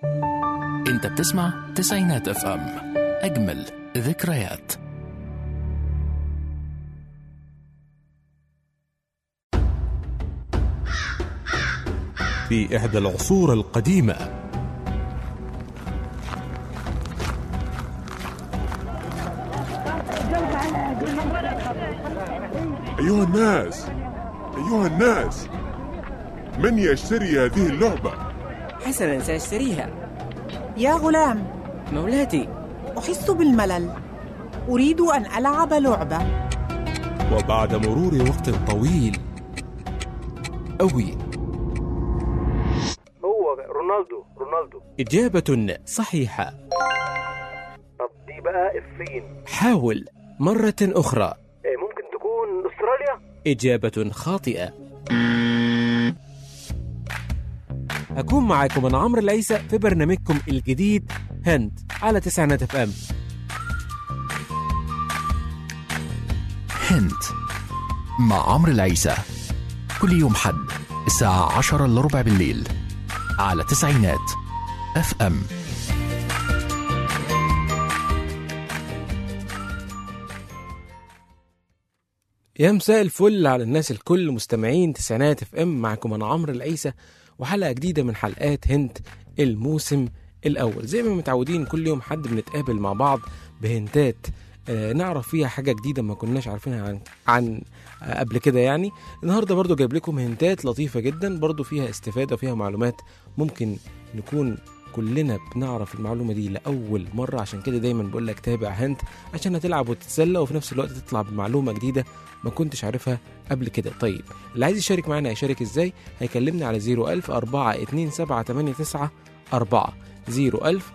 انت بتسمع تسعينات اف ام اجمل ذكريات في إحدى العصور القديمة أيها الناس أيها الناس من يشتري هذه اللعبة؟ حسنا سأشتريها يا غلام مولاتي أحس بالملل أريد أن ألعب لعبة وبعد مرور وقت طويل أوي هو رونالدو رونالدو إجابة صحيحة طب دي بقى الصين حاول مرة أخرى إيه ممكن تكون استراليا إجابة خاطئة أكون معاكم أنا عمرو العيسى في برنامجكم الجديد هند على تسعينات اف ام هند مع عمرو العيسى كل يوم حد الساعة عشرة إلا ربع بالليل على تسعينات اف ام يا مساء الفل على الناس الكل مستمعين تسعينات اف ام معكم انا عمرو العيسى وحلقه جديده من حلقات هند الموسم الاول زي ما متعودين كل يوم حد بنتقابل مع بعض بهنتات آه نعرف فيها حاجه جديده ما كناش عارفينها عن عن آه قبل كده يعني النهارده برضو جايب لكم هنتات لطيفه جدا برضو فيها استفاده وفيها معلومات ممكن نكون كلنا بنعرف المعلومه دي لاول مره عشان كده دايما بقول لك تابع هنت عشان هتلعب وتتسلى وفي نفس الوقت تطلع بمعلومه جديده ما كنتش عارفها قبل كده طيب اللي عايز يشارك معانا هيشارك ازاي هيكلمني على 01000 427 4 01000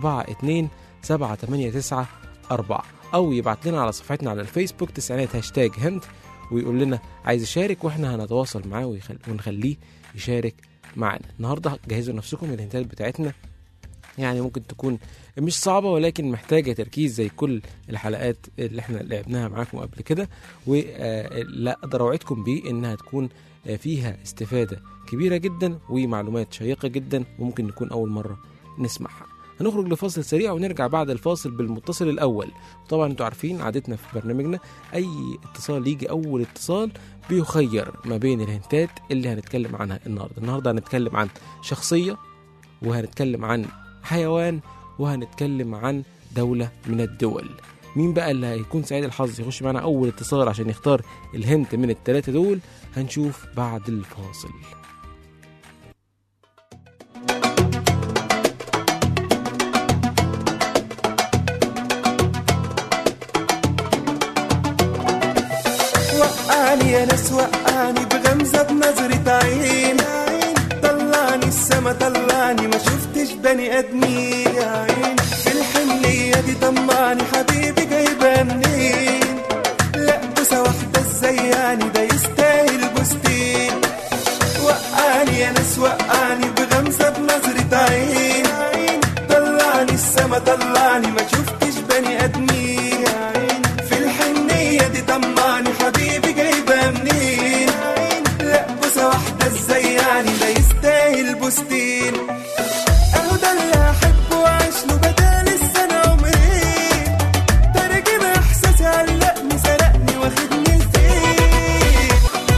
427 4 او يبعت لنا على صفحتنا على الفيسبوك تسعينات هاشتاج هند ويقول لنا عايز يشارك واحنا هنتواصل معاه ويخل... ونخليه يشارك معانا النهارده جهزوا نفسكم الهنتات بتاعتنا يعني ممكن تكون مش صعبة ولكن محتاجة تركيز زي كل الحلقات اللي احنا لعبناها معاكم قبل كده ولا اقدر اوعدكم بيه انها تكون آه، فيها استفادة كبيرة جدا ومعلومات شيقة جدا وممكن نكون اول مرة نسمعها هنخرج لفاصل سريع ونرجع بعد الفاصل بالمتصل الاول طبعا انتوا عارفين عادتنا في برنامجنا اي اتصال يجي اول اتصال بيخير ما بين الهنتات اللي هنتكلم عنها النهارده النهارده هنتكلم عن شخصيه وهنتكلم عن حيوان وهنتكلم عن دولة من الدول مين بقى اللي هيكون سعيد الحظ يخش معنا أول اتصال عشان يختار الهنت من التلاتة دول هنشوف بعد الفاصل وقعني يا ناس وقعني بغمزة بنظرة عين طلعني السما طلعني ما شفتش بني ادمين يا عين في الحنية دي طمعني حبيبي جايبها منين لا بوسة واحدة ازاي يعني ده يستاهل بوستين وقعني يا ناس وقعني بغمزة بنظرة عين طلعني السما طلعني ما شفتش بني ادمين يا عين في الحنية دي طمعني حبيبي جايبها منين لا بوسة واحدة ازاي يعني ده يستاهل بوستين اهو ده اللي احبه وعيش له بدال السنة عمرين ترجم احساسي علقني سرقني واخدني فين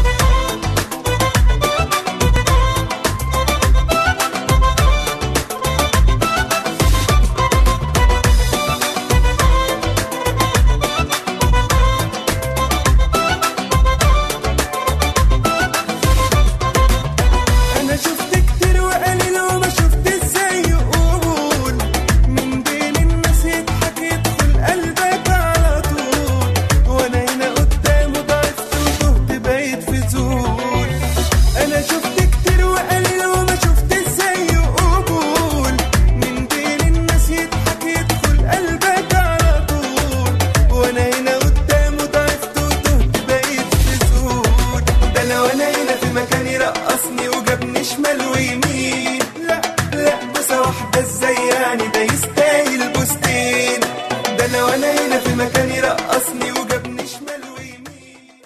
انا شفت كتير وقليل وما شفت ازاي يقول من بين الناس يضحك يدخل قلبك على طول وانا هنا قدامه ضعفت وتهت بقيت في زول انا شفت كتير وقليل وما شفت ازاي يقول من بين الناس يضحك يدخل قلبك على طول وانا هنا قدامه ضعفت وتهت بقيت في زول ده انا وانا هنا في مكاني رقصني وجابني شمال ويمين لا لا بوسه واحده ازاي يعني ده يستاهل بوستين ده انا وانا هنا في مكاني رقصني وجابني شمال ويمين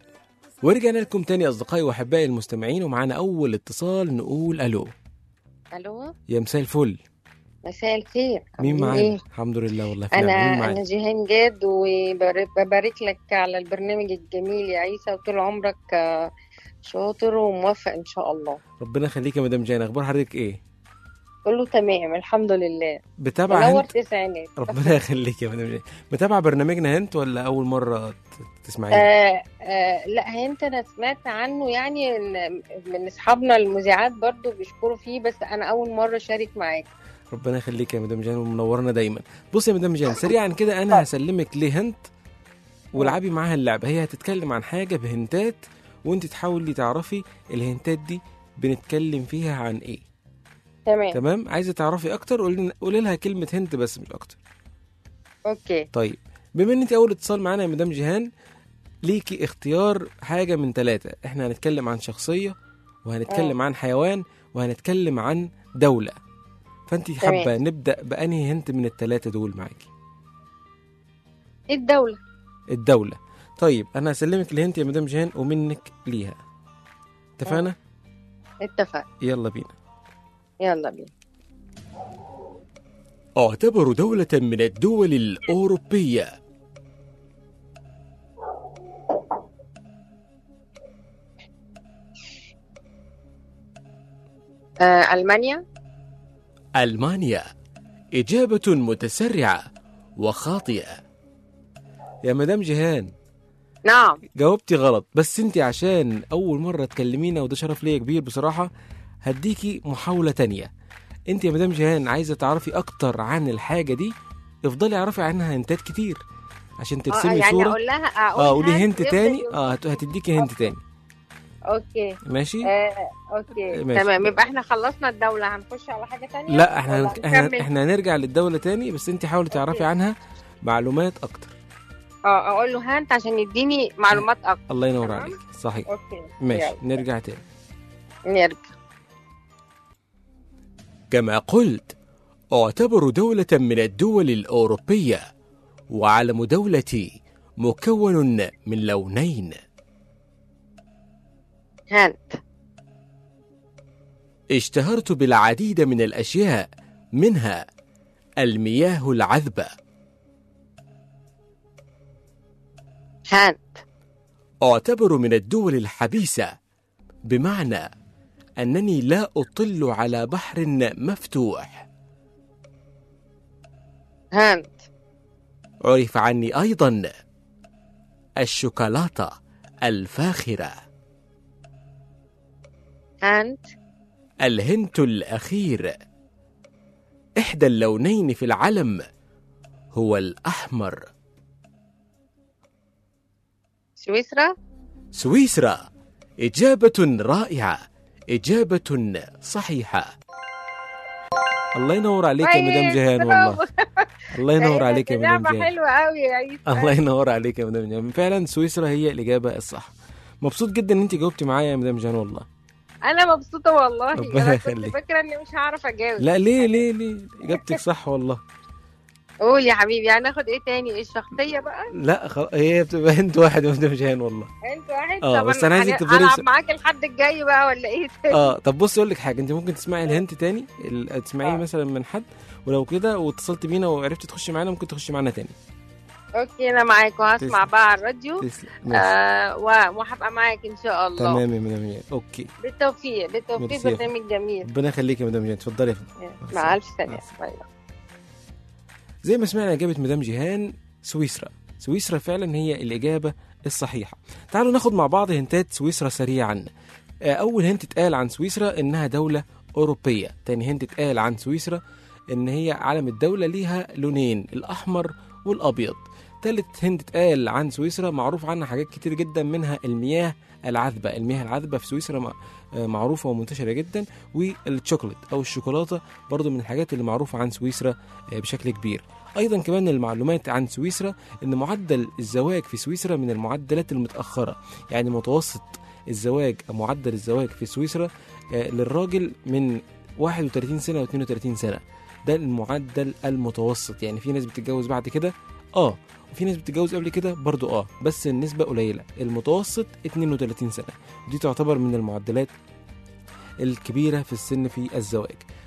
ورجعنا لكم تاني أصدقائي وأحبائي المستمعين ومعانا أول اتصال نقول ألو الو يا مساء الفل مساء الخير مين عاملين معانا ايه الحمد لله والله في نعمة. مين انا انا معانا جيهان جاد وببارك لك على البرنامج الجميل يا عيسى وطول عمرك آه، شاطر وموفق ان شاء الله ربنا يخليك يا مدام جان اخبار حضرتك ايه كله تمام الحمد لله بتابعه منور هنت تسعينات ربنا يخليك يا مدام جان متابعه برنامجنا هنت ولا اول مره ت- تسمعيه آه آه لا انت انا سمعت عنه يعني إن من اصحابنا المذيعات برضو بيشكروا فيه بس انا اول مره اشارك معاك ربنا يخليك يا مدام جان ومنورنا دايما بص يا مدام جان سريعا كده انا هسلمك لهنت والعبي معاها اللعبه هي هتتكلم عن حاجه بهنتات وانت تحاولي تعرفي الهنتات دي بنتكلم فيها عن ايه تمام تمام عايزه تعرفي اكتر قولي قولي لها كلمه هنت بس مش اكتر اوكي طيب بما ان انت اول اتصال معانا يا مدام جيهان ليكي اختيار حاجه من ثلاثه احنا هنتكلم عن شخصيه وهنتكلم عن حيوان وهنتكلم عن دوله فانت حابه نبدا بانهي هنت من الثلاثه دول معاكي ايه الدولة الدوله طيب انا هسلمك الهنت يا مدام جيهان ومنك ليها اتفقنا اتفق يلا بينا يلا بينا اعتبر دولة من الدول الأوروبية آه المانيا ألمانيا إجابة متسرعة وخاطئة يا مدام جيهان نعم جاوبتي غلط بس انت عشان أول مرة تكلمينا وده شرف ليا كبير بصراحة هديكي محاولة تانية انت يا مدام جيهان عايزة تعرفي أكتر عن الحاجة دي افضلي اعرفي عنها هنتات كتير عشان اه ترسمي يعني صورة اقول لها اقول اه قولي لها هنت يفضل تاني يقول- اه هت- هتديكي هنت تاني اوكي ماشي آه اوكي ماشي. تمام يبقى احنا خلصنا الدولة هنخش على حاجة تانية لا احنا ولا هنك- احنا هنكمل؟ احنا هنرجع للدولة تاني بس انت حاولي تعرفي عنها معلومات اكتر اه اقول له هانت عشان يديني معلومات اكتر الله ينور تمام. عليك صحيح اوكي ماشي يلا. نرجع تاني نرجع كما قلت اعتبر دولة من الدول الأوروبية وعلم دولتي مكون من لونين هانت اشتهرت بالعديد من الأشياء منها المياه العذبة هانت أعتبر من الدول الحبيسة بمعنى أنني لا أطل على بحر مفتوح هانت عرف عني أيضا الشوكولاتة الفاخرة هانت الهنت الأخير إحدى اللونين في العلم هو الأحمر سويسرا سويسرا إجابة رائعة إجابة صحيحة الله ينور عليك يا مدام كويس، جيهان برافو. والله الله ينور إيه، عليك يا دي مدام لعبة جيهان حلوة قوي يا عيسى الله ينور عليك يا مدام جيهان فعلا سويسرا هي الإجابة الصح مبسوط جدا ان انت جاوبتي معايا يا مدام جيهان والله انا مبسوطة والله ربنا انا كنت يخليك. فاكرة اني مش هعرف اجاوب لا ليه ليه ليه اجابتك صح والله قول يا حبيبي هناخد ايه تاني الشخصية بقى لا خلاص هي بتبقى انت واحد يا مدام جيهان والله انت واحد آه، طب بس أنا عايزك هن- تفضلي العب س- معاك الحد الجاي بقى ولا ايه تاني اه طب بصي اقول لك حاجه انت ممكن تسمعي الهنت تاني ال- تسمعيه مثلا من حد ولو كده واتصلت بينا وعرفتي تخشي معانا ممكن تخشي معانا تاني اوكي انا معاك وهسمع تسلم. بقى على الراديو تسلم ماشي آه و- وهبقى معاك ان شاء الله تمام يا مدام جيهان اوكي بالتوفيق بالتوفيق ميرسي يا برنامج جميل ربنا يخليك يا مدام جيهان اتفضلي يا فندم مع الف مع سلامة السلامة. باي باي. زي ما سمعنا إجابة مدام جيهان سويسرا سويسرا فعلا هي الإجابة الصحيحة تعالوا ناخد مع بعض هنتات سويسرا سريعا آه، أول هنت اتقال عن سويسرا إنها دولة أوروبية تاني هنت اتقال عن سويسرا إن هي علم الدولة ليها لونين الأحمر والأبيض تالت هنت اتقال عن سويسرا معروف عنها حاجات كتير جدا منها المياه العذبة المياه العذبة في سويسرا م- آه، معروفة ومنتشرة جدا والشوكولات أو الشوكولاتة برضو من الحاجات اللي معروفة عن سويسرا آه، بشكل كبير ايضا كمان المعلومات عن سويسرا ان معدل الزواج في سويسرا من المعدلات المتاخره يعني متوسط الزواج أو معدل الزواج في سويسرا آه، للراجل من 31 سنه و 32 سنه ده المعدل المتوسط يعني في ناس بتتجوز بعد كده اه وفي ناس بتتجوز قبل كده برضو اه بس النسبه قليله المتوسط 32 سنه ودي تعتبر من المعدلات الكبيره في السن في الزواج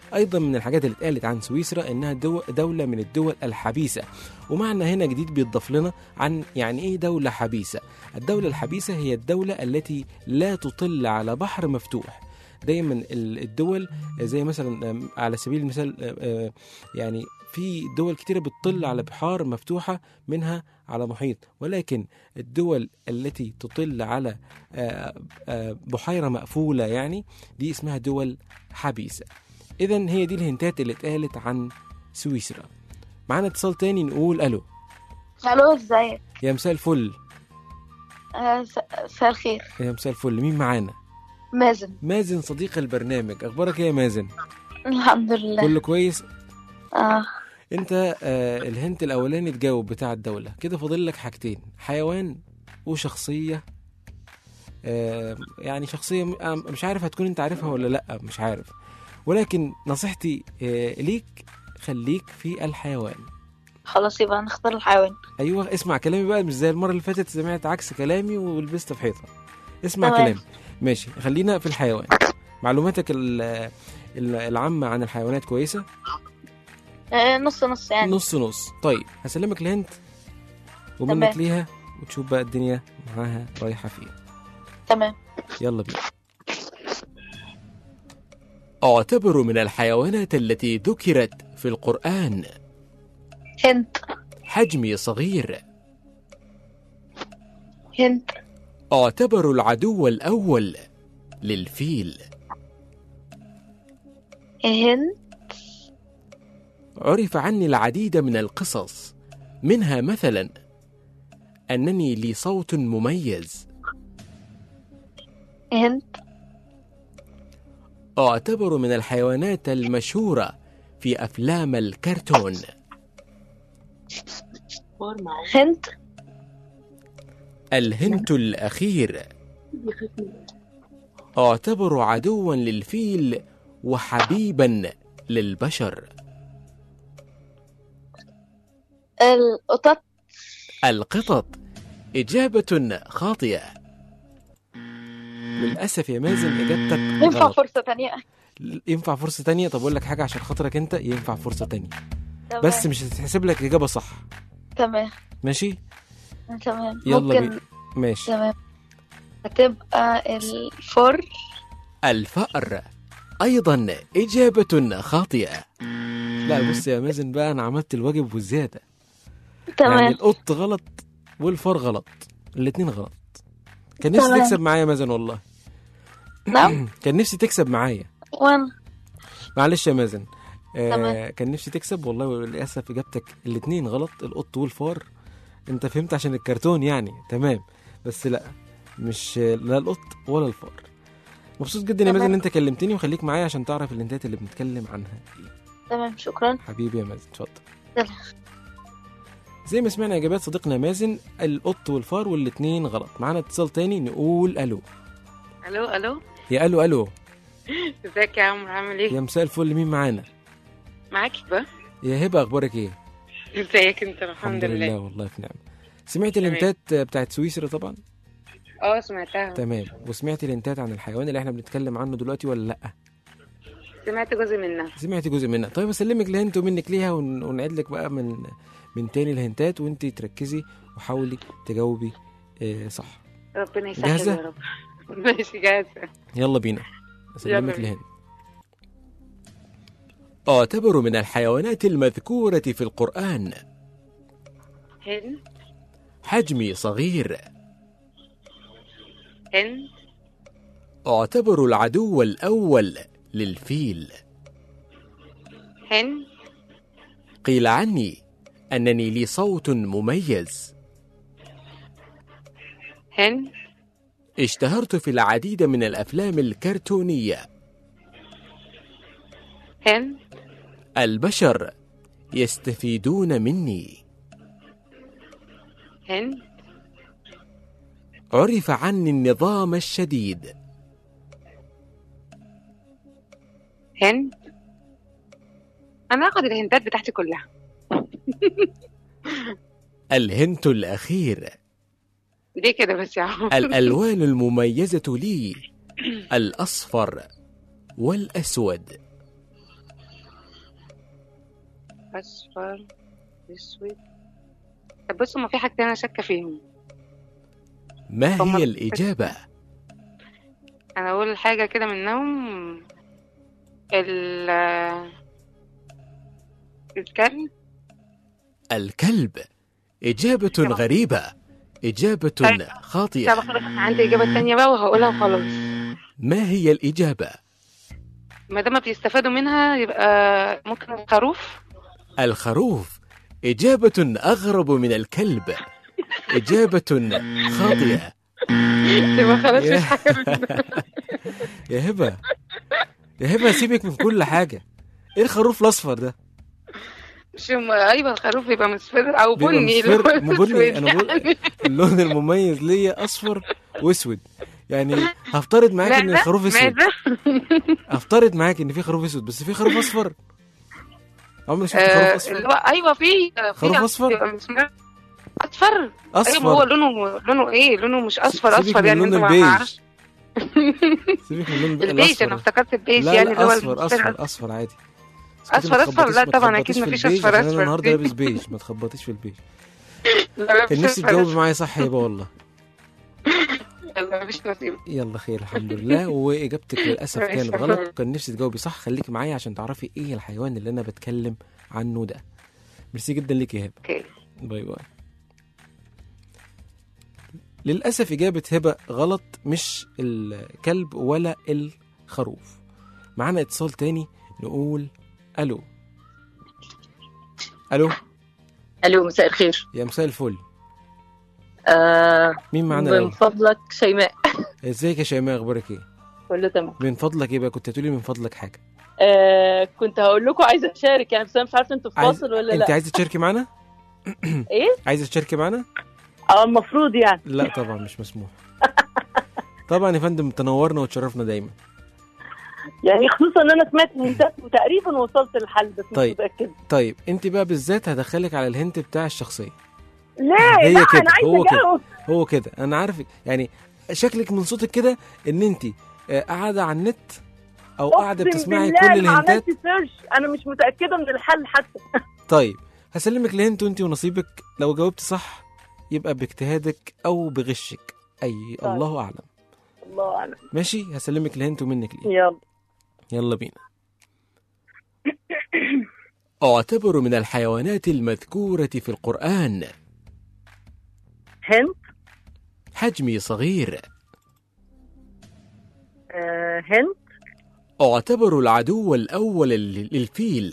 ايضا من الحاجات اللي اتقالت عن سويسرا انها دو دوله من الدول الحبيسه ومعنى هنا جديد بيتضاف لنا عن يعني ايه دوله حبيسه الدوله الحبيسه هي الدوله التي لا تطل على بحر مفتوح دايما ال- الدول زي مثلا آم، على سبيل المثال آه، آه، يعني في دول كتيرة بتطل على بحار مفتوحة منها على محيط ولكن الدول التي تطل على آه، آه، بحيرة مقفولة يعني دي اسمها دول حبيسة إذا هي دي الهنتات اللي اتقالت عن سويسرا معانا اتصال تاني نقول ألو الو ازيك يا مساء الفل آه، س- مساء الخير يا مساء الفل مين معانا مازن مازن صديق البرنامج أخبارك إيه يا مازن الحمد لله كله كويس اه انت آه الهنت الاولاني تجاوب بتاع الدوله كده فاضل لك حاجتين حيوان وشخصيه آه يعني شخصيه م- أنا مش عارف هتكون انت عارفها ولا لا مش عارف ولكن نصيحتي آه ليك خليك في الحيوان خلاص يبقى نختار الحيوان ايوه اسمع كلامي بقى مش زي المره اللي فاتت سمعت عكس كلامي ولبست في حيطه اسمع تمام. كلامي ماشي خلينا في الحيوان معلوماتك ال- ال- العامه عن الحيوانات كويسه آه نص نص يعني نص نص طيب هسلمك الهنت ومنك تمام. ليها وتشوف بقى الدنيا معاها رايحة فين تمام يلا بينا أعتبر من الحيوانات التي ذكرت في القرآن هنت حجمي صغير هنت أعتبر العدو الأول للفيل هنت عرف عني العديد من القصص منها مثلا أنني لي صوت مميز هنت أعتبر من الحيوانات المشهورة في أفلام الكرتون هنت الهنت الأخير أعتبر عدوا للفيل وحبيبا للبشر القطط القطط إجابة خاطئة للأسف يا مازن إجابتك ينفع غلط فرصة تانية ينفع فرصة تانية طب أقول لك حاجة عشان خاطرك أنت ينفع فرصة تانية تمام. بس مش هتتحسب لك إجابة صح تمام ماشي تمام يلا ممكن بينا ماشي تمام هتبقى الفر الفأر أيضا إجابة خاطئة لا بص يا مازن بقى أنا عملت الواجب والزيادة يعني تمام القط غلط والفار غلط الاتنين غلط كان نفسي تمام. تكسب معايا يا مازن والله نعم كان نفسي تكسب معايا وانا معلش يا مازن آه تمام. كان نفسي تكسب والله وللاسف اجابتك الاتنين غلط القط والفار انت فهمت عشان الكرتون يعني تمام بس لا مش لا القط ولا الفار مبسوط جدا يا تمام. مازن ان انت كلمتني وخليك معايا عشان تعرف الانتات اللي بنتكلم عنها ايه تمام شكرا حبيبي يا مازن اتفضل يلا. زي ما سمعنا اجابات صديقنا مازن القط والفار والاتنين غلط معانا اتصال تاني نقول الو الو الو يا الو الو ازيك يا عمرو عامل ايه يا مساء الفل مين معانا معاك بقى يا هبه اخبارك ايه ازيك انت الحمد لله والله في نعمه سمعت الانتات بتاعت سويسرا طبعا اه سمعتها تمام وسمعت الانتات عن الحيوان اللي احنا بنتكلم عنه دلوقتي ولا لا سمعت جزء منها سمعت جزء منها طيب اسلمك الهنت ومنك ليها ون- ونعيد لك بقى من من تاني الهنتات وانت تركزي وحاولي تجاوبي آه صح ربنا يسهل جاهزة؟ يا رب ماشي جاهزة يلا بينا اسلمك يلا الهند أعتبر من الحيوانات المذكورة في القرآن هن حجمي صغير هن أعتبر العدو الأول للفيل هن قيل عني أنني لي صوت مميز هن اشتهرت في العديد من الأفلام الكرتونية هن البشر يستفيدون مني هن عرف عني النظام الشديد هن انا هاخد الهنتات بتاعتي كلها الهنت الأخير ليه كده بس يا عمرو الألوان المميزة لي الأصفر والأسود اصفر اسود طب بصوا ما في حاجتين انا شاكه فيهم ما هما- هي الإجابة؟ انا اقول حاجه كده منهم ال الكلب الكلب إجابة غريبة إجابة طب خاطئة خلاص عندي اجابه تانية بقى وهقولها وخلاص ما هي الإجابة؟ ما دام بيستفادوا منها يبقى ممكن الخروف الخروف إجابة أغرب من الكلب إجابة خاطئة يبقى خلاص يا- مش حاجه يا هبة يا هبة سيبك من كل حاجة إيه الخروف الأصفر ده؟ مش م- ايوه الخروف يبقى مصفر او بيبقى بني اللي مصفر- هو مو بني، الأسود أنا بقول- يعني. اللون المميز ليا أصفر وأسود يعني هفترض معاك إن ماذا؟ الخروف أسود ماذا؟ هفترض معاك إن في خروف أسود بس في خروف أصفر عمري شفت خروف آه، أصفر اللي هو ايوه في في خروف أصفر؟ بيبقى مسمار. اصفر أصفر. ايوه ما هو لونه لونه ايه لونه مش اصفر سيبك اصفر من يعني لون انت ما البيج. عارفش سيبك من اللون البيج الأصفر انا افتكرت البيج لا يعني لا اللي هو أصفر المصفر. أصفر أصفر عادي بس كده أصفر ما أصفر؟ تخبطيش- لا ما طبعاً، تخبطيش أكيد في مفيش البيج أصفر عشان أنا أصفر. النهارده لابس بيج ما تخبطيش في البيج لا، لا، كان نفسي أصفر تجاوبي أصفر. معايا صح يابا والله لا، مفيش نصيب يلا خير الحمد لله واجابتك للاسف ماشي. كانت غلط كان نفسي تجاوبي صح خليكي معايا عشان تعرفي ايه الحيوان اللي انا بتكلم عنه ده ميرسي جدا ليك يا هبه اوكي باي باي للاسف اجابه هبه غلط مش الكلب ولا الخروف معانا اتصال تاني نقول الو الو الو مساء الخير يا مساء الفل آه مين معانا من الأول؟ فضلك شيماء ازيك يا شيماء اخبارك ايه كله تمام من فضلك ايه بقى كنت هتقولي من فضلك حاجه آه كنت هقول لكم عايزه اشارك يعني بس انا مش عارفه انتوا في عايز... فاصل ولا انت لا عايزه تشاركي معانا ايه عايزه تشاركي معانا اه المفروض يعني لا طبعا مش مسموح طبعا يا فندم تنورنا وتشرفنا دايما يعني خصوصا ان انا سمعت الهنتات وتقريبا وصلت للحل بس مش طيب. متاكده طيب انت بقى بالذات هدخلك على الهنت بتاع الشخصيه ليه هي لا كده انا عايزه هو كده اجاوب هو كده انا عارفك يعني شكلك من صوتك كده ان انت آه، قاعده على النت او قاعده أقسم بتسمعي بالله كل ما الهنتات عملت سيرش انا مش متاكده من الحل حتى طيب هسلمك الهنت وانت ونصيبك لو جاوبت صح يبقى باجتهادك او بغشك اي طيب. الله اعلم الله اعلم ماشي هسلمك الهنت ومنك ليه يلا يلا بينا أعتبر من الحيوانات المذكورة في القرآن هند حجمي صغير آه هند أعتبر العدو الأول لل- للفيل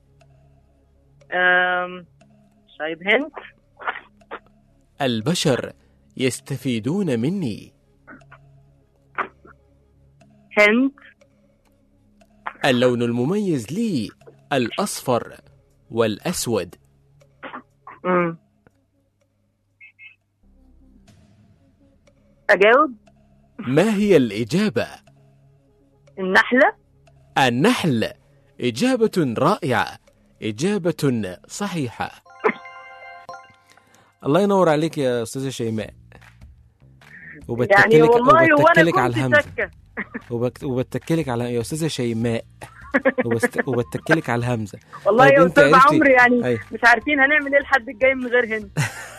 آم، طيب هند البشر يستفيدون مني هند اللون المميز لي الأصفر والأسود مم. اجاوب ما هي الإجابة؟ النحله النحل إجابة رائعة إجابة صحيحة الله ينور عليك يا أستاذة شيماء يعني وبتكلك والله وانا وبتكلك على كنت الهمزة شاكه وبك... وبتكلك على يا أستاذة شيماء وبست... وبتكلك على الهمزة والله طيب يا أنت استاذ عرفتي- عمرو يعني أيوة. مش عارفين هنعمل ايه الحد الجاي من غير هند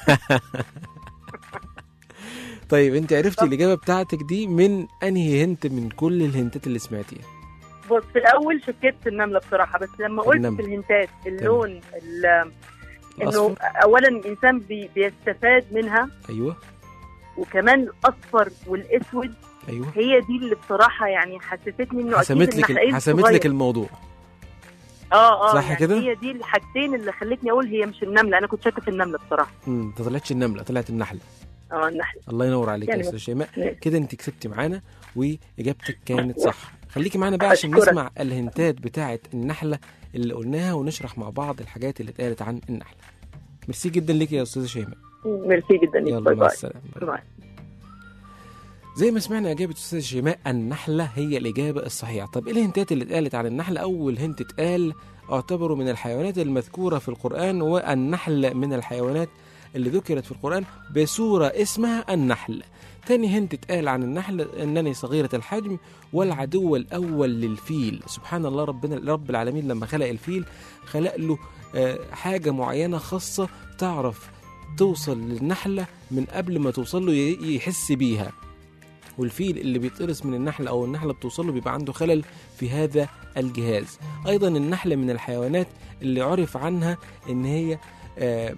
طيب أنت عرفتي الإجابة بتاعتك دي من أنهي هنت من كل الهنتات اللي سمعتيها بص في الاول شكيت في النمله بصراحه بس لما قلت النملة. في الهنتات اللون ال- انه الأصفر اولا الانسان بي بيستفاد منها أيوه وكمان الاصفر والاسود أيوه هي دي اللي بصراحه يعني حسستني انه حسمت اكيد لك النحلين حسمت صغير. لك الموضوع اه اه صح يعني كده؟ هي دي الحاجتين اللي خلتني اقول هي مش النمله انا كنت شاكه في النمله بصراحه امم ما طلعتش النملة طلعت النحلة اه النحله الله ينور عليك يا يعني استاذ شيماء ماشي. كده انت كسبتي معانا واجابتك كانت صح خليكي معانا بقى عشان أشكرك. نسمع الهنتات بتاعه النحله اللي قلناها ونشرح مع بعض الحاجات اللي اتقالت عن النحله ميرسي جدا ليك يا استاذه شيماء ميرسي جدا ليك يلا باي مع باي السلامه باي. زي ما سمعنا اجابه استاذه شيماء النحله هي الاجابه الصحيحه طب ايه الهنتات اللي اتقالت عن النحله اول هنت اتقال اعتبروا من الحيوانات المذكوره في القران والنحل من الحيوانات اللي ذكرت في القرآن بسورة اسمها النحل تاني هنت اتقال عن النحل انني صغيرة الحجم والعدو الاول للفيل سبحان الله ربنا رب العالمين لما خلق الفيل خلق له آه، حاجة معينة خاصة تعرف توصل للنحلة من قبل ما توصل له ي- يحس بيها والفيل اللي بيتقرص من النحلة أو النحلة بتوصل له بيبقى عنده خلل في هذا الجهاز أيضا النحلة من الحيوانات اللي عرف عنها إن هي آه،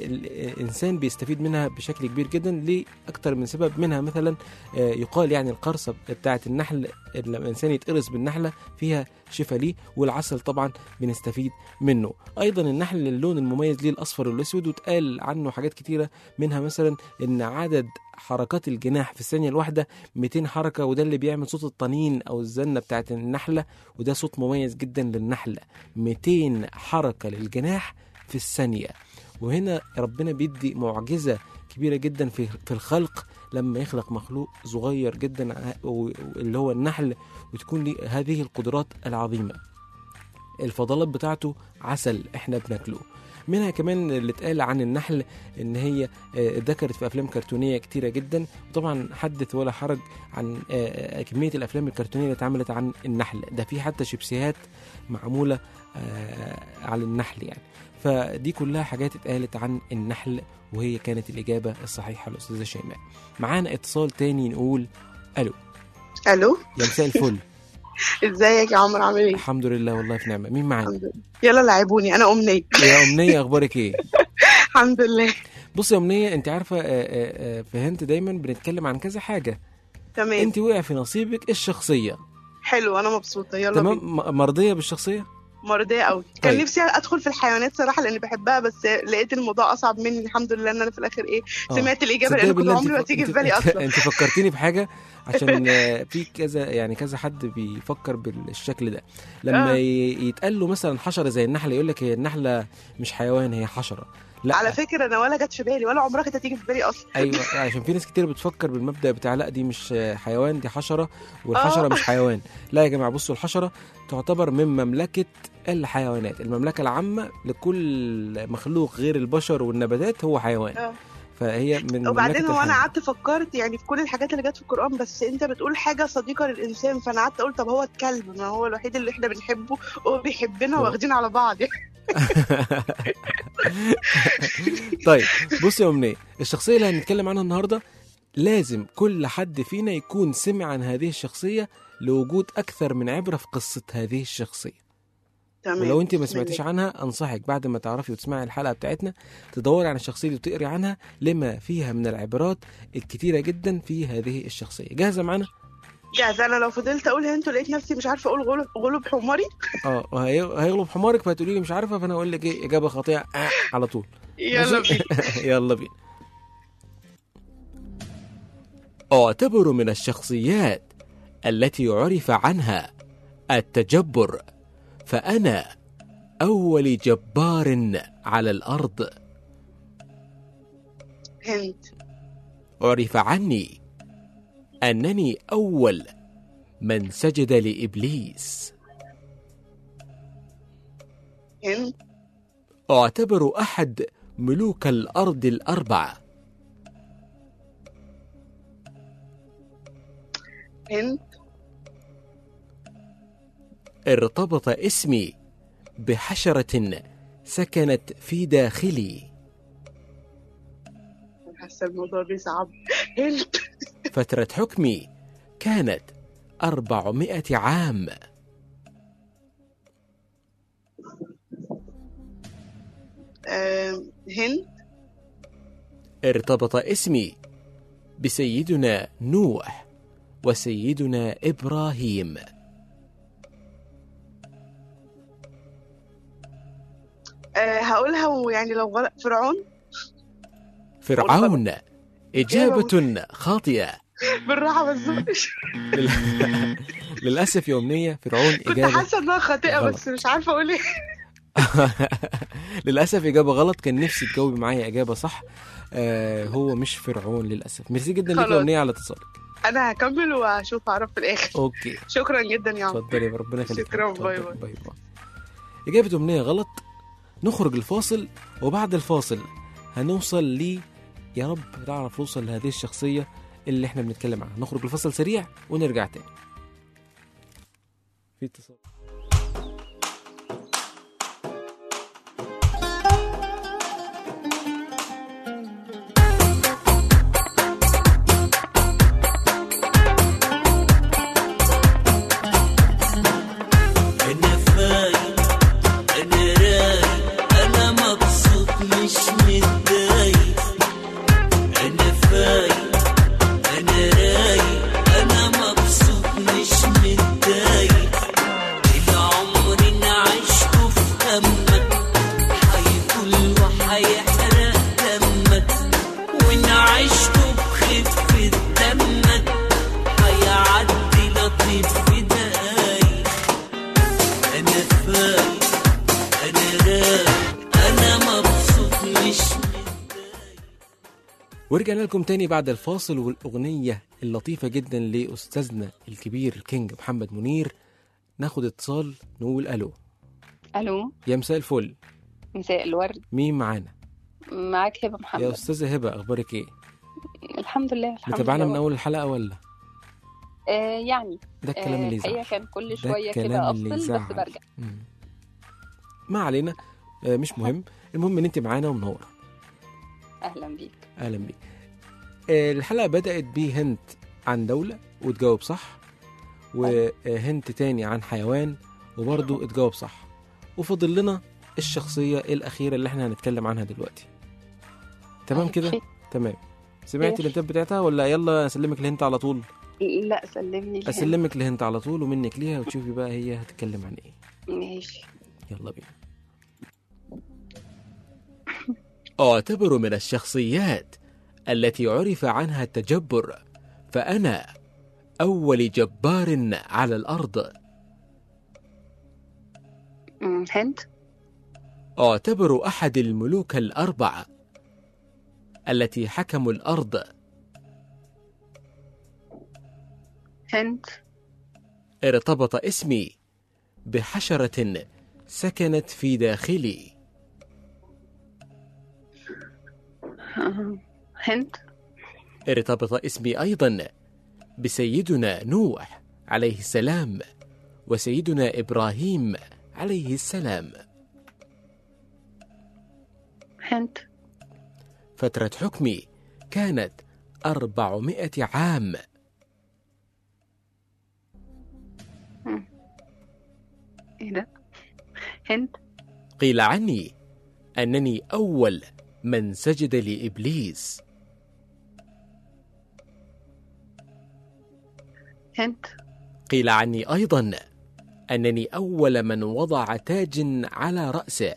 الإنسان بيستفيد منها بشكل كبير جدا لأكثر من سبب منها مثلا آه، يقال يعني القرصة بتاعة النحل لما الإنسان يتقرص بالنحلة فيها شفاء ليه والعسل طبعا بنستفيد منه أيضا النحل اللون المميز ليه الأصفر والأسود واتقال عنه حاجات كتيرة منها مثلا إن عدد حركات الجناح في الثانية الواحدة 200 حركة وده اللي بيعمل صوت الطنين أو الزنة بتاعت النحلة وده صوت مميز جدا للنحلة 200 حركة للجناح في الثانية وهنا ربنا بيدي معجزة كبيرة جدا في في الخلق لما يخلق مخلوق صغير جدا ع- و- اللي هو النحل وتكون لي هذه القدرات العظيمة الفضلات بتاعته عسل احنا بناكله منها كمان اللي اتقال عن النحل ان هي آه، ذكرت في افلام كرتونيه كتيره جدا وطبعا حدث ولا حرج عن آه، آه، كميه الافلام الكرتونيه اللي اتعملت عن النحل ده في حتى شيبسيات معموله آه، على النحل يعني فدي كلها حاجات اتقالت عن النحل وهي كانت الاجابه الصحيحه الاستاذه شيماء معانا اتصال تاني نقول الو الو يا مساء الفل ازيك يا عمر عامل ايه الحمد لله والله في نعمه مين معانا يلا لعبوني انا امنيه يا امنيه اخبارك ايه الحمد لله بص يا امنيه انت عارفه آه، آه، آه، في هنت دايما بنتكلم عن كذا حاجه تمام انت وقع في نصيبك الشخصيه حلو انا مبسوطه يلا بينا تمام م- مرضيه بالشخصيه مرضيه قوي كان طيب. نفسي ادخل في الحيوانات صراحه لاني بحبها بس لقيت الموضوع اصعب مني الحمد لله ان انا في الاخر ايه آه. سمعت الاجابه تصدقي لان كنت بالله انت عمري ما ف- تيجي انت- في بالي اصلا انت فكرتني بحاجه عشان آه، في كذا يعني كذا حد بيفكر بالشكل ده لما آه. ي- يتقال له مثلا حشره زي النحله يقول لك هي النحله مش حيوان هي حشره لا على فكره انا ولا جت في بالي ولا عمرها كانت هتيجي في بالي اصلا ايوه عشان في ناس كتير بتفكر بالمبدا بتاع لا دي مش حيوان دي حشره والحشره آه. مش حيوان لا يا جماعه بصوا الحشره تعتبر من مملكه الحيوانات المملكه العامه لكل مخلوق غير البشر والنباتات هو حيوان آه. فهي من وبعدين مملكة هو انا الحيوان. قعدت فكرت يعني في كل الحاجات اللي جت في القران بس انت بتقول حاجه صديقه للانسان فانا قعدت اقول طب هو الكلب ما هو الوحيد اللي احنا بنحبه هو بيحبنا هو- واخدين على بعض طيب بص يا أمنية الشخصية اللي هنتكلم عنها النهاردة لازم كل حد فينا يكون سمع عن هذه الشخصية لوجود أكثر من عبرة في قصة هذه الشخصية تمام ولو انت ما بسم سمعتيش الله. عنها انصحك بعد ما تعرفي وتسمعي الحلقه بتاعتنا تدوري عن الشخصيه دي وتقري عنها لما فيها من العبرات الكتيره جدا في هذه الشخصيه جاهزه معانا جاهزة انا لو فضلت اقول هنتو لقيت نفسي مش عارفه اقول غلب غلب حماري اه وهي- هيغلب حمارك فهتقولي لي مش عارفه فانا اقول لك ايه اجابه خاطئه آه على طول يلا ماشي؟ بينا يلا بينا اعتبر من الشخصيات التي عرف عنها التجبر فانا اول جبار على الارض هنت عرف عني انني اول من سجد لابليس هنت اعتبر احد ملوك الارض الاربعه هنت ارتبط اسمي بحشره سكنت في داخلي حاسه الموضوع بيصعب هنت فتره حكمي كانت أربعمائة عام آم، هنت ارتبط اسمي بسيدنا نوح وسيدنا إبراهيم آه هقولها ويعني لو غلط فرعون فرعون إجابة خاطئة بالراحه بس لل- للأسف يا أمنية فرعون كنت إجابة حاسه انها خاطئه غلط. بس مش عارفه اقول ايه للأسف إجابة غلط كان نفسي تجاوبي معايا إجابة صح آه هو مش فرعون للأسف ميرسي جدا ليك يا خلاص. أمنية على اتصالك انا هكمل واشوف اعرف في الاخر أوكي شكرا جدا يا عمر اتفضلي ربنا يخليك شكرا اتفضل. باي باي باي باي إجابة أمنية غلط نخرج الفاصل وبعد الفاصل هنوصل ليه يا رب نعرف نوصل لهذه الشخصيه اللي احنا بنتكلم عنها نخرج لفصل سريع ونرجع تاني في اتصال أنا فايق أنا رايق أنا مبسوط مش متضايق أنا فايق أنا رايق أنا مبسوط مش متضايق العمر اللي عشته في همك هيطول وهيحرق دمك وإن عشته بخفة دمك هيعدي لطيف في دقايق أنا فايق أنا رايق أنا مبسوط مش ورجعنا لكم تاني بعد الفاصل والأغنية اللطيفة جدا لأستاذنا الكبير الكينج محمد منير ناخد اتصال نقول ألو الو يا مساء الفل مساء الورد مين معانا معاك هبه محمد يا أستاذة هبة أخبارك إيه الحمد لله الحمد متابعنا لله من أول الحلقة ولا آه يعني ده الكلام اللي الحقيقه يزعل كان كل ده شويه الكلام كده اللي افصل بس يزعل. برجع ما علينا آه، مش مهم المهم ان انت معانا ومنوره اهلا بيك اهلا بيك آه، الحلقه بدات بهنت عن دوله وتجاوب صح وهنت تاني عن حيوان وبرضه اتجاوب صح وفضل لنا الشخصيه الاخيره اللي احنا هنتكلم عنها دلوقتي تمام كده تمام سمعتي ماشي. الهنتات بتاعتها ولا يلا اسلمك الهنت على طول لا سلمني الهند. اسلمك الهنت على طول ومنك ليها وتشوفي بقى هي هتتكلم عن ايه ماشي يلا بينا أعتبر من الشخصيات التي عرف عنها التجبر فأنا أول جبار على الأرض أمم، هند أعتبر أحد الملوك الأربعة التي حكموا الأرض هند ارتبط اسمي بحشرة سكنت في داخلي آه، هند ارتبط اسمي أيضا بسيدنا نوح عليه السلام وسيدنا إبراهيم عليه السلام هند فترة حكمي كانت أربعمائة عام ايه ده هند قيل عني أنني أول من سجد لإبليس هند قيل عني أيضا أنني أول من وضع تاج على رأسه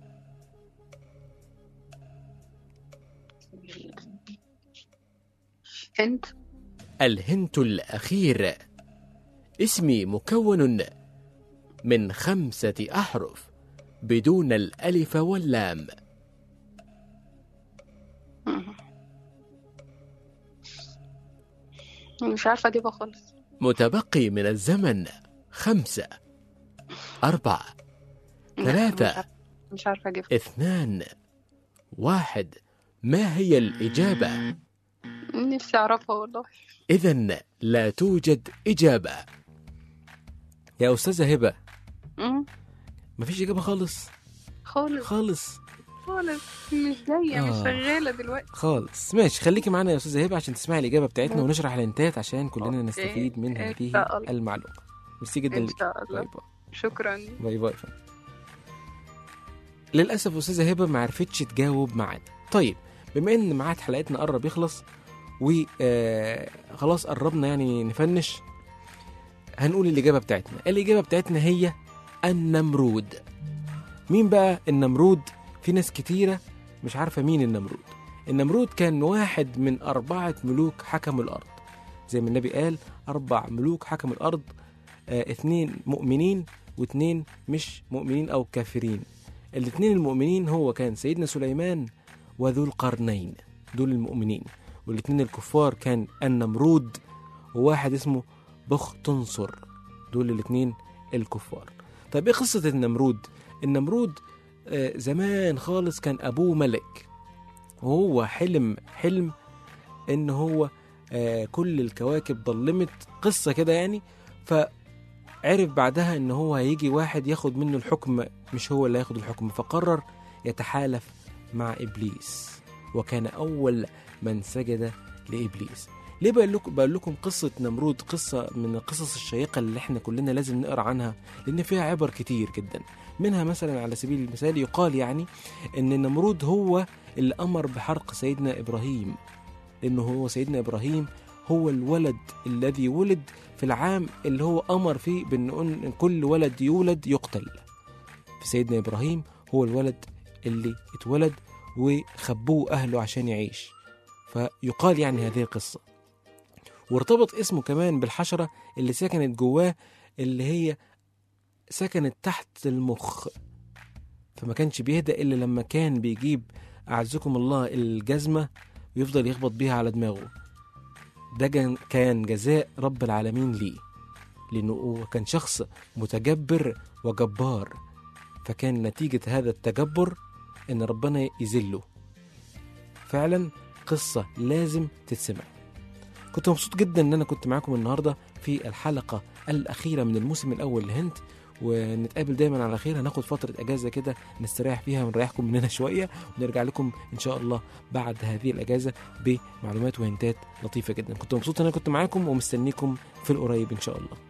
هند الهنت الأخير اسمي مكون من خمسة أحرف بدون الألف واللام مش عارفه اجيبها خالص متبقي من الزمن خمسة أربعة ثلاثة مش عارفه اجيبها اثنان واحد ما هي الإجابة؟ نفسي اعرفها والله إذا لا توجد إجابة يا أستاذة هبة أمم، مفيش إجابة خالص خالص خالص خالص مش جايه مش آه. شغاله دلوقتي خالص ماشي خليكي معانا يا أستاذة هبة عشان تسمعي الإجابة بتاعتنا ونشرح الانتات عشان كلنا نستفيد من إن هذه شاء الله. المعلومة ميرسي جدا ان ليك شاء الله باي باي شكرا باي باي فندم. للاسف استاذه هبه ما عرفتش تجاوب معانا طيب بما ان ميعاد حلقتنا قرب يخلص و آه، خلاص قربنا يعني نفنش هنقول الاجابه بتاعتنا الاجابه بتاعتنا هي النمرود مين بقى النمرود في ناس كتيره مش عارفه مين النمرود النمرود كان واحد من اربعه ملوك حكموا الارض زي ما النبي قال اربع ملوك حكموا الارض آه، اتنين مؤمنين واتنين مش مؤمنين او كافرين الاتنين المؤمنين هو كان سيدنا سليمان وذو القرنين دول المؤمنين والاتنين الكفار كان النمرود وواحد اسمه بختنصر دول الاتنين الكفار طيب ايه قصة النمرود النمرود آه، زمان خالص كان ابوه ملك وهو حلم حلم ان هو آه كل الكواكب ضلمت قصة كده يعني فعرف بعدها ان هو هيجي واحد ياخد منه الحكم مش هو اللي هياخد الحكم فقرر يتحالف مع ابليس وكان اول من سجد لابليس ليه بقول لكم بقول لكم قصه نمرود قصه من القصص الشيقه اللي احنا كلنا لازم نقرا عنها لان فيها عبر كتير جدا منها مثلا على سبيل المثال يقال يعني ان نمرود هو اللي امر بحرق سيدنا ابراهيم لانه هو سيدنا ابراهيم هو الولد الذي ولد في العام اللي هو امر فيه بان إن كل ولد يولد يقتل فسيدنا ابراهيم هو الولد اللي اتولد وخبوه اهله عشان يعيش فيقال يعني هذه القصه وارتبط اسمه كمان بالحشره اللي سكنت جواه اللي هي سكنت تحت المخ فما كانش بيهدى الا لما كان بيجيب اعزكم الله الجزمه ويفضل يخبط بيها على دماغه ده جن- كان جزاء رب العالمين ليه لأنه هو كان شخص متجبر وجبار فكان نتيجة هذا التجبر إن ربنا يذله فعلا قصة لازم تتسمع كنت مبسوط جدا إن أنا كنت معاكم النهاردة في الحلقة الأخيرة من الموسم الأول لهند ونتقابل دايما على خير هناخد فترة أجازة كده نستريح فيها ونريحكم مننا شوية ونرجع لكم إن شاء الله بعد هذه الأجازة بمعلومات وهنتات لطيفة جدا كنت مبسوط إن أنا كنت معاكم ومستنيكم في القريب إن شاء الله